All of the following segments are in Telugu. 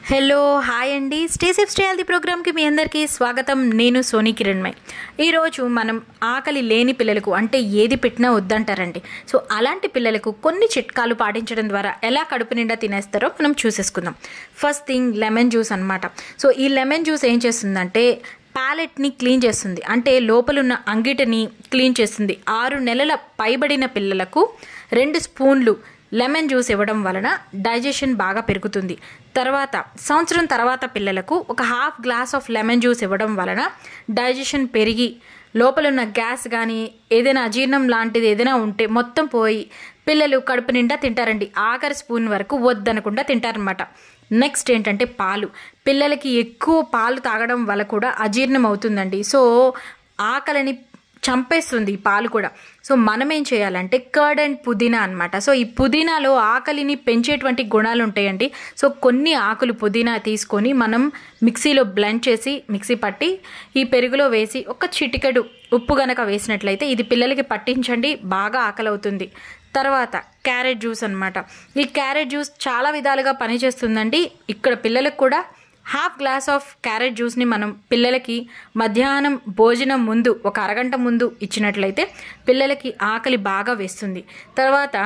హలో హాయ్ అండి స్టే సేఫ్ స్టే హెల్తీ ప్రోగ్రామ్కి మీ అందరికీ స్వాగతం నేను సోనీ కిరణ్మయ్ ఈరోజు మనం ఆకలి లేని పిల్లలకు అంటే ఏది పెట్టినా వద్దంటారండి సో అలాంటి పిల్లలకు కొన్ని చిట్కాలు పాటించడం ద్వారా ఎలా కడుపు నిండా తినేస్తారో మనం చూసేసుకుందాం ఫస్ట్ థింగ్ లెమన్ జ్యూస్ అనమాట సో ఈ లెమన్ జ్యూస్ ఏం చేస్తుందంటే ప్యాలెట్ని క్లీన్ చేస్తుంది అంటే లోపలున్న అంగిటిని క్లీన్ చేస్తుంది ఆరు నెలల పైబడిన పిల్లలకు రెండు స్పూన్లు లెమన్ జ్యూస్ ఇవ్వడం వలన డైజెషన్ బాగా పెరుగుతుంది తర్వాత సంవత్సరం తర్వాత పిల్లలకు ఒక half glass of lemon juice ఇవ్వడం వలన డైజెషన్ పెరిగి లోపల ఉన్న గ్యాస్ కానీ ఏదైనా అజీర్ణం లాంటిది ఏదైనా ఉంటే మొత్తం పోయి పిల్లలు కడుపు నిండా తింటారండి ఆఖరి స్పూన్ వరకు వద్దనకుండా తింటారనమాట నెక్స్ట్ ఏంటంటే పాలు పిల్లలకి ఎక్కువ పాలు తాగడం వల్ల కూడా అజీర్ణం అవుతుందండి సో ఆకలిని చంపేస్తుంది ఈ పాలు కూడా సో మనం ఏం చేయాలంటే కర్డ్ అండ్ పుదీనా అనమాట సో ఈ పుదీనాలో ఆకలిని పెంచేటువంటి గుణాలు ఉంటాయండి సో కొన్ని ఆకులు పుదీనా తీసుకొని మనం మిక్సీలో బ్లెండ్ చేసి మిక్సీ పట్టి ఈ పెరుగులో వేసి ఒక చిటికెడు ఉప్పు గనక వేసినట్లయితే ఇది పిల్లలకి పట్టించండి బాగా ఆకలి అవుతుంది తర్వాత క్యారెట్ జ్యూస్ అనమాట ఈ క్యారెట్ జ్యూస్ చాలా విధాలుగా పనిచేస్తుందండి ఇక్కడ పిల్లలకు కూడా హాఫ్ గ్లాస్ ఆఫ్ క్యారెట్ జ్యూస్ని మనం పిల్లలకి మధ్యాహ్నం భోజనం ముందు ఒక అరగంట ముందు ఇచ్చినట్లయితే పిల్లలకి ఆకలి బాగా వేస్తుంది తర్వాత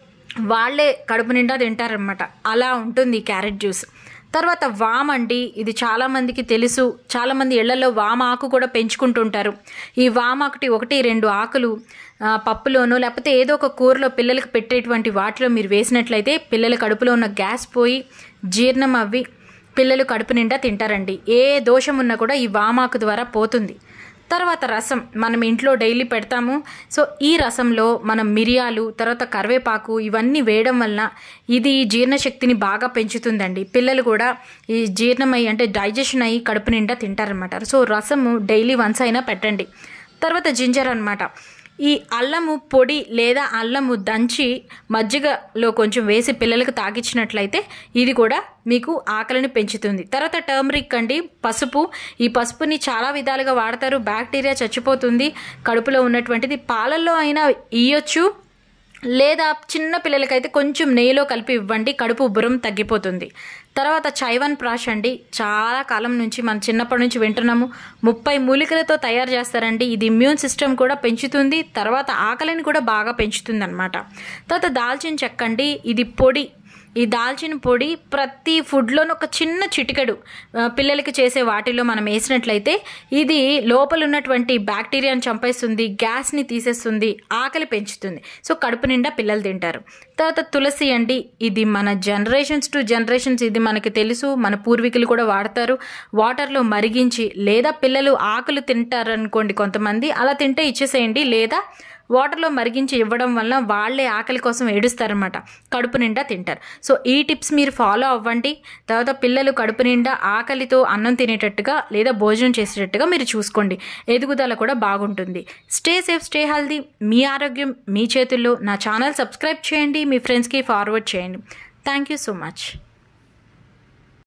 వాళ్ళే కడుపు నిండా తింటారనమాట అలా ఉంటుంది ఈ క్యారెట్ జ్యూస్ తర్వాత వామ్ అండి ఇది చాలామందికి తెలుసు చాలామంది ఇళ్లలో వామ ఆకు కూడా పెంచుకుంటుంటారు ఈ వామాకుటి ఒకటి రెండు ఆకులు పప్పులోనో లేకపోతే ఏదో ఒక కూరలో పిల్లలకు పెట్టేటువంటి వాటిలో మీరు వేసినట్లయితే పిల్లల కడుపులో ఉన్న గ్యాస్ పోయి జీర్ణం అవ్వి పిల్లలు కడుపు నిండా తింటారండి ఏ దోషం ఉన్నా కూడా ఈ వామాకు ద్వారా పోతుంది తర్వాత రసం మనం ఇంట్లో డైలీ పెడతాము సో ఈ రసంలో మనం మిరియాలు తర్వాత కరివేపాకు ఇవన్నీ వేయడం వలన ఇది జీర్ణశక్తిని బాగా పెంచుతుందండి పిల్లలు కూడా ఈ జీర్ణమై అంటే డైజెషన్ అయ్యి కడుపు నిండా తింటారనమాట సో రసము డైలీ వన్స్ అయినా పెట్టండి తర్వాత జింజర్ అనమాట ఈ అల్లము పొడి లేదా అల్లము దంచి మజ్జిగలో కొంచెం వేసి పిల్లలకు తాగించినట్లయితే ఇది కూడా మీకు ఆకలిని పెంచుతుంది తర్వాత టర్మరిక్ అండి పసుపు ఈ పసుపుని చాలా విధాలుగా వాడతారు బ్యాక్టీరియా చచ్చిపోతుంది కడుపులో ఉన్నటువంటిది పాలల్లో అయినా ఇయ్యొచ్చు లేదా చిన్న పిల్లలకైతే కొంచెం నెయ్యిలో కలిపి ఇవ్వండి కడుపు ఉబ్బరం తగ్గిపోతుంది తర్వాత చైవన్ ప్రాష్ అండి చాలా కాలం నుంచి మనం చిన్నప్పటి నుంచి వింటున్నాము ముప్పై మూలికలతో తయారు చేస్తారండి ఇది ఇమ్యూన్ సిస్టమ్ కూడా పెంచుతుంది తర్వాత ఆకలిని కూడా బాగా పెంచుతుంది అనమాట తర్వాత దాల్చిన చెక్క అండి ఇది పొడి ఈ దాల్చిన పొడి ప్రతి ఫుడ్లోనూ ఒక చిన్న చిటికెడు పిల్లలకి చేసే వాటిలో మనం వేసినట్లయితే ఇది లోపల ఉన్నటువంటి బ్యాక్టీరియాని చంపేస్తుంది గ్యాస్ని తీసేస్తుంది ఆకలి పెంచుతుంది సో కడుపు నిండా పిల్లలు తింటారు తర్వాత తులసి అండి ఇది మన జనరేషన్స్ టు జనరేషన్స్ ఇది మనకి తెలుసు మన పూర్వీకులు కూడా వాడతారు వాటర్లో మరిగించి లేదా పిల్లలు ఆకులు తింటారు అనుకోండి కొంతమంది అలా తింటే ఇచ్చేసేయండి లేదా వాటర్లో మరిగించి ఇవ్వడం వలన వాళ్ళే ఆకలి కోసం ఏడుస్తారనమాట కడుపు నిండా తింటారు సో ఈ టిప్స్ మీరు ఫాలో అవ్వండి తర్వాత పిల్లలు కడుపు నిండా ఆకలితో అన్నం తినేటట్టుగా లేదా భోజనం చేసేటట్టుగా మీరు చూసుకోండి ఎదుగుదల కూడా బాగుంటుంది స్టే సేఫ్ స్టే హెల్దీ మీ ఆరోగ్యం మీ చేతుల్లో నా ఛానల్ సబ్స్క్రైబ్ చేయండి మీ ఫ్రెండ్స్కి ఫార్వర్డ్ చేయండి థ్యాంక్ యూ సో మచ్